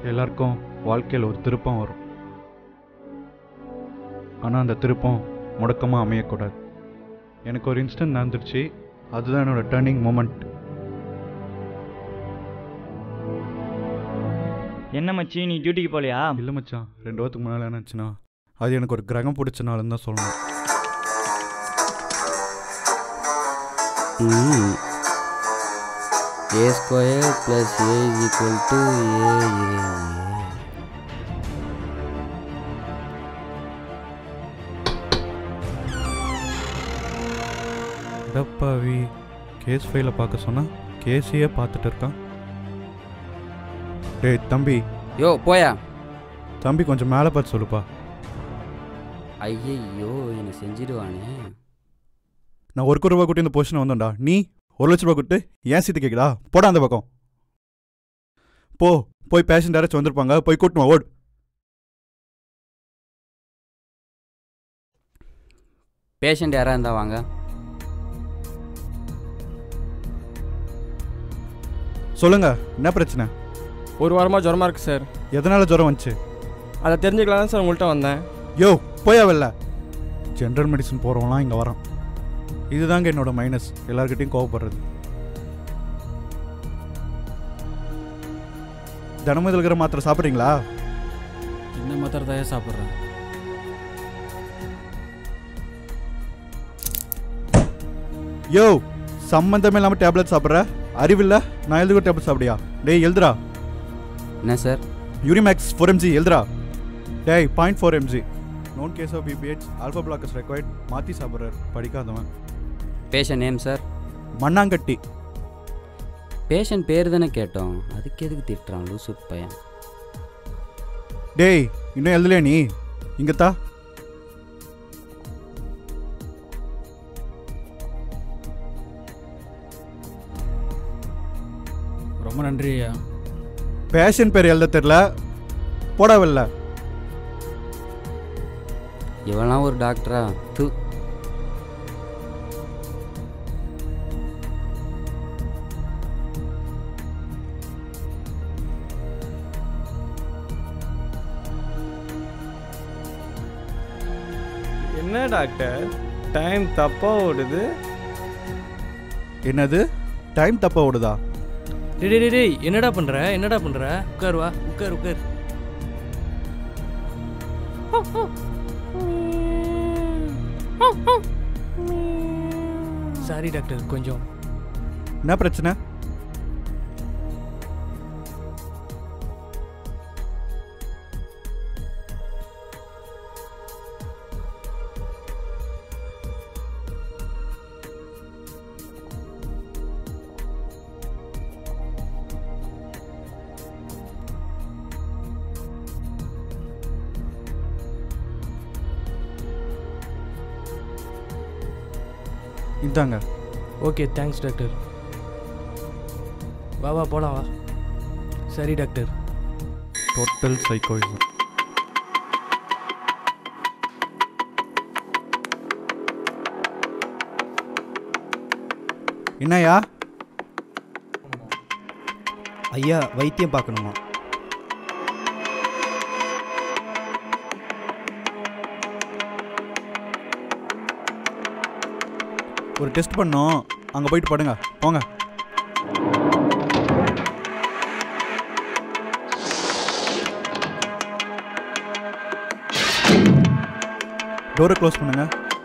எல்லாருக்கும் வாழ்க்கையில் ஒரு திருப்பம் வரும் ஆனால் அந்த திருப்பம் முடக்கமாக அமையக்கூடாது எனக்கு ஒரு இன்ஸ்டன்ட் நடந்துருச்சு அதுதான் என்னோட டேர்னிங் மூமெண்ட் என்ன மச்சி நீ டியூட்டிக்கு போகலையா இல்லை மச்சான் ரெண்டு வாரத்துக்கு முன்னால் என்னாச்சுன்னா அது எனக்கு ஒரு கிரகம் பிடிச்ச நாளுன்னு தான் சொல்லணும் A square plus A is equal to A ஏ டப்பாவி கேஸ் ஃபைலை பார்க்க சொன்னா கேஸையே பார்த்துட்டு இருக்கான் டேய் தம்பி யோ போயா தம்பி கொஞ்சம் மேலே பார்த்து சொல்லுப்பா ஐயையோ என்னை செஞ்சிடுவானே நான் ஒரு கோடி ரூபா கூட்டி இந்த பொசிஷன் வந்தேன்டா நீ ஒரு லட்ச ரூபா கொடுத்து ஏன் சீத்து கேட்குதா போடா அந்த பக்கம் போ போய் பேஷண்ட் யாராச்சும் வந்திருப்பாங்க போய் கூட்டுமா ஓடு பேஷண்ட் யாராக இருந்தா வாங்க சொல்லுங்க என்ன பிரச்சனை ஒரு வாரமாக ஜுரமாக இருக்குது சார் எதனால ஜுரம் வந்துச்சு அதை தெரிஞ்சுக்கலாம் தான் சார் உங்கள்கிட்ட வந்தேன் யோ போயா வெளில ஜென்ரல் மெடிசன் போகிறவங்களாம் இங்கே வரான் இதுதாங்க என்னோட மைனஸ் எல்லார்கிட்டையும் கோவப்படுறது தினமும் இதில் இருக்கிற மாத்திரை சாப்பிட்றீங்களா இந்த மாத்திரை தான் சாப்பிட்றேன் யோ சம்மந்தமே இல்லாமல் டேப்லெட் சாப்பிட்ற அறிவில்ல நான் எழுதுகிற டேப்லெட் சாப்பிடியா டேய் எழுதுறா என்ன சார் யூரிமேக்ஸ் ஃபோர் எம்ஜி எழுதுறா டேய் point four MG known case of BPH alpha blockers required மாற்றி சாப்பிட்றாரு படிக்காதவன் பேஷண்ட் நேம் சார் மண்ணாங்கட்டி பேஷண்ட் பேர் தானே கேட்டோம் அதுக்கு எதுக்கு திட்டுறான் லூசு பையன் டேய் இன்னும் எழுதலையா நீ இங்கத்தா ரொம்ப நன்றி ஐயா பேஷண்ட் பேர் எழுத தெரில போடா வெளில இவெல்லாம் ஒரு டாக்டரா தூ என்ன டாக்டர் டைம் தப்பாக ஓடுது என்னது டைம் தப்பா ஓடுதா டேய் டேய், டேய் டேய் என்னடா பண்ற என்னடா பண்ற உட்கார் வா உட்கார் உட்கார் சாரி டாக்டர் கொஞ்சம் என்ன பிரச்சனை இந்தாங்க ஓகே தேங்க்ஸ் டாக்டர் வா வா போலாம் வா சரி டாக்டர் டோட்டல் சைக்கோயிசம் என்னய்யா ஐயா வைத்தியம் பார்க்கணுமா ஒரு டெஸ்ட் பண்ணோம் அங்கே போயிட்டு படுங்க போங்க டோரை க்ளோஸ் பண்ணுங்க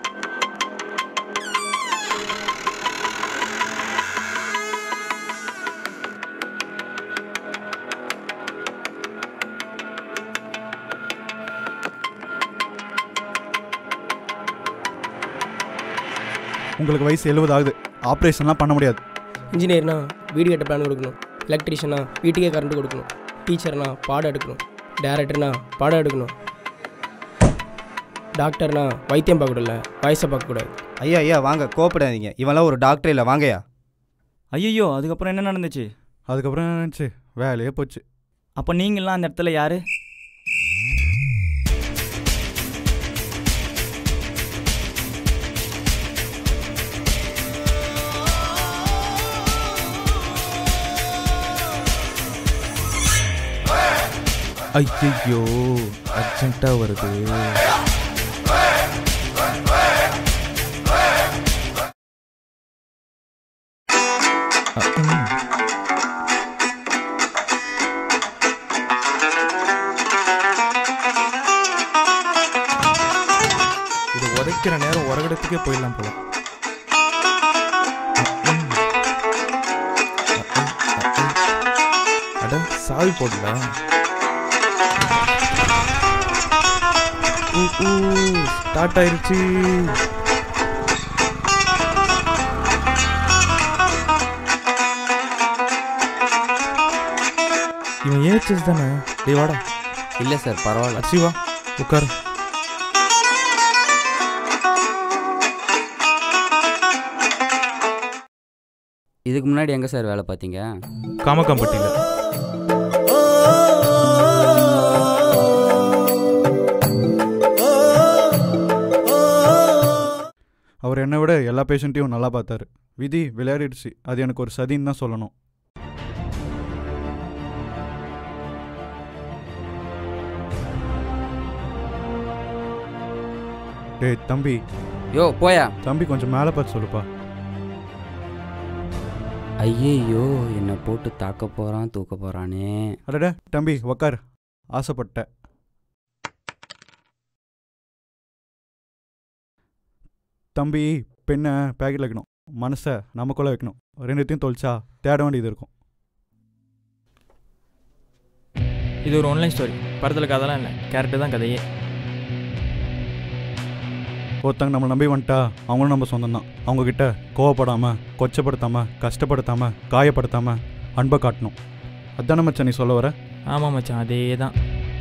உங்களுக்கு வயசு எழுபது ஆகுது ஆப்ரேஷன்லாம் பண்ண முடியாது இன்ஜினியர்னா வீடு கட்ட பிளான் கொடுக்கணும் எலக்ட்ரிஷியனா வீட்டுக்கே கரண்ட் கொடுக்கணும் டீச்சர்னா பாடம் எடுக்கணும் டேரக்டர்னா பாடம் எடுக்கணும் டாக்டர்னா வைத்தியம் பார்க்கக்கூடாது வயசை பார்க்கக்கூடாது ஐயா ஐயா வாங்க கோப்படாதீங்க இவன்லாம் ஒரு டாக்டர் இல்லை வாங்கய்யா ஐயோ அதுக்கப்புறம் என்ன நடந்துச்சு அதுக்கப்புறம் என்ன நினச்சி வேலையே போச்சு அப்போ நீங்களாம் அந்த இடத்துல யாரு ஐயோ அர்ஜென்ட்டாக வருது அ, ம். இது உதைக்கிற நேரம் உரகடத்துக்கே போயிடலாம் போல அ, ம். அ, ம், அ, ம். அட சாவி போடல ஸ்டார்ட் ஆயிருச்சு இவன் ஏச்சஸ் தானே டேய் வாடா இல்லை சார் பரவாயில்ல அச்சி வா உட்காரு இதுக்கு முன்னாடி எங்கே சார் வேலை பார்த்தீங்க காமக்காம்பட்டியில் அவர் என்னை விட எல்லா பேஷண்ட்டையும் நல்லா பார்த்தாரு விதி விளையாடிடுச்சு அது எனக்கு ஒரு சதின்னு தான் சொல்லணும் டேய் தம்பி யோ போயா தம்பி கொஞ்சம் மேலே பார்த்து சொல்லுப்பா ஐயையோ என்னை போட்டு தாக்க போகிறான் தூக்க போகிறானே அடட தம்பி உக்கார் ஆசைப்பட்ட தம்பி பெண்ணை பேக்கெட்டில் வைக்கணும் மனசை நமக்குள்ளே வைக்கணும் ரெண்டுத்தையும் தொலைச்சா தேட வேண்டியது இருக்கும் இது ஒரு ஆன்லைன் ஸ்டோரி படத்தில் கதைலாம் இல்லை கேரக்டர் தான் கதையே ஒருத்தங்க நம்மளை நம்பி வந்துட்டா அவங்களும் நம்ம சொந்தம் தான் அவங்கக்கிட்ட கோவப்படாமல் கொச்சப்படுத்தாமல் கஷ்டப்படுத்தாமல் காயப்படுத்தாமல் அன்பை காட்டணும் அதானே மச்சான் நீ சொல்ல வர ஆமாம் மச்சான் அதே தான்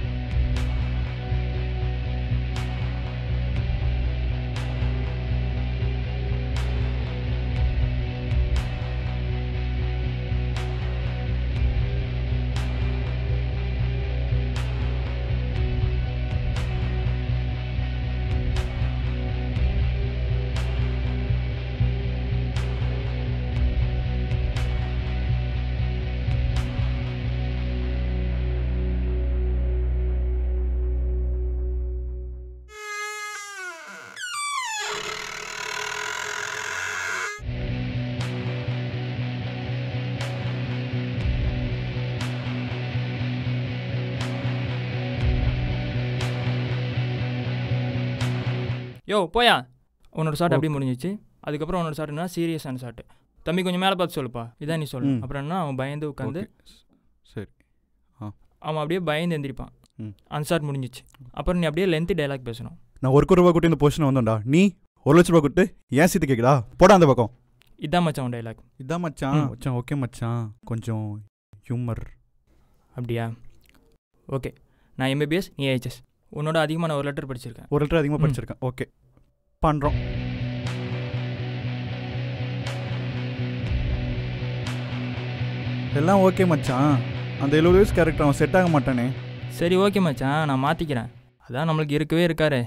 யோ போயா உன்னோட ஷாட் அப்படியே முடிஞ்சிச்சு அதுக்கப்புறம் உன்னோட ஷாட் என்ன சீரியஸான ஷாட் தம்பி கொஞ்சம் மேலே பார்த்து சொல்லுப்பா இதான் நீ சொல்லு ம். அப்புறம் என்ன அவன் பயந்து உட்காந்து ஓகே சரி அவன் அப்படியே பயந்து எந்திரிப்பான் ம். அந்த ஷாட் முடிஞ்சிச்சு அப்புறம் நீ அப்படியே லென்த்து டைலாக் பேசணும் நான் ஒரு கோடி ரூபா கூட்டி இந்த பொசிஷன் வந்தோம்டா நீ ஒரு லட்ச ரூபா கொடுத்து ஏன் சீத்து கேட்குதா போடா அந்த பக்கம் இதான் மச்சான் உன் டைலாக் இதான் மச்சான் ம். மச்சான் ஓகே மச்சான் கொஞ்சம் ஹியூமர் அப்படியா ஓகே நான் எம்பிபிஎஸ் நீ ஏஹெச்எஸ் உன்னோட அதிகமாக நான் ஒரு லெட்டர் படிச்சிருக்கேன் ஒரு லிட்டர் அதிகமாக ம். படிச்சிருக்கேன் ஓகே பண்ணுறோம் எல்லாம் ஓகே மச்சான் அந்த எழுபது வயசு கேரக்டர் அவன் செட் ஆக மாட்டானே சரி ஓகே மச்சான் நான் மாற்றிக்கிறேன் அதான் நம்மளுக்கு இருக்கவே இருக்காரு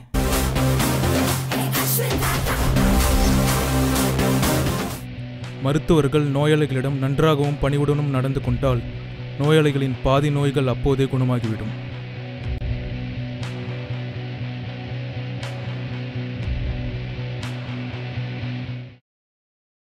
மருத்துவர்கள் நோயாளிகளிடம் நன்றாகவும் பணிவுடனும் நடந்து கொண்டால் நோயாளிகளின் பாதி நோய்கள் அப்போதே குணமாகிவிடும்